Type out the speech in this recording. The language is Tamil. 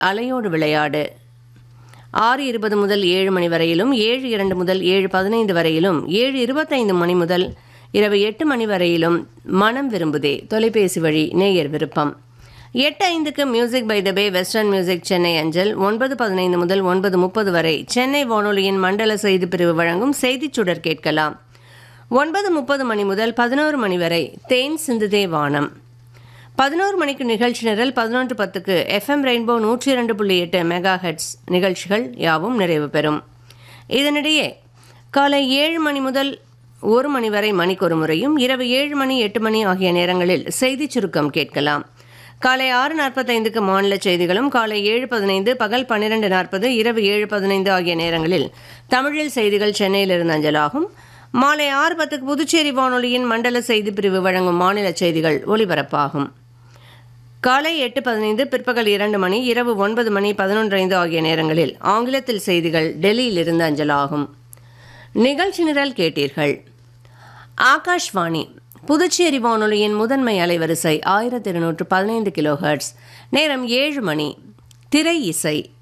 அலையோடு விளையாடு ஆறு இருபது முதல் ஏழு மணி வரையிலும் ஏழு இரண்டு முதல் ஏழு பதினைந்து வரையிலும் ஏழு இருபத்தைந்து மணி முதல் இரவு எட்டு மணி வரையிலும் மனம் விரும்புதே தொலைபேசி வழி நேயர் விருப்பம் எட்டு ஐந்துக்கு music by the bay western music Chennai அஞ்சல் ஒன்பது பதினைந்து முதல் ஒன்பது முப்பது வரை சென்னை வானொலியின் மண்டல செய்தி பிரிவு வழங்கும் செய்திச் சுடர் கேட்கலாம் ஒன்பது முப்பது மணி முதல் பதினோரு மணி வரை தேன் சிந்துதே வானம் பதினோரு மணிக்கு நிகழ்ச்சி நிரல் பதினொன்று பத்துக்கு எஃப்எம் ரெயின்போ நூற்றி இரண்டு புள்ளி எட்டு மெகா ஹெட்ஸ் நிகழ்ச்சிகள் யாவும் நிறைவு பெறும் இதனிடையே காலை ஏழு மணி முதல் ஒரு மணி வரை மணிக்கொரு முறையும் இரவு ஏழு மணி எட்டு மணி ஆகிய நேரங்களில் செய்திச் சுருக்கம் கேட்கலாம் காலை ஆறு நாற்பத்தைந்துக்கு மாநில செய்திகளும் காலை ஏழு பதினைந்து பகல் பன்னிரண்டு நாற்பது இரவு ஏழு பதினைந்து ஆகிய நேரங்களில் தமிழில் செய்திகள் சென்னையிலிருந்து அஞ்சலாகும் மாலை ஆறு பத்துக்கு புதுச்சேரி வானொலியின் மண்டல செய்தி பிரிவு வழங்கும் மாநில செய்திகள் ஒலிபரப்பாகும் காலை எட்டு பதினைந்து பிற்பகல் இரண்டு மணி இரவு ஒன்பது மணி பதினொன்று ஐந்து ஆகிய நேரங்களில் ஆங்கிலத்தில் செய்திகள் டெல்லியிலிருந்து அஞ்சலாகும் நிகழ்ச்சி நிரல் கேட்டீர்கள் ஆகாஷ்வாணி புதுச்சேரி வானொலியின் முதன்மை அலைவரிசை ஆயிரத்தி இருநூற்று பதினைந்து கிலோ ஹெர்ட்ஸ் நேரம் ஏழு மணி திரை இசை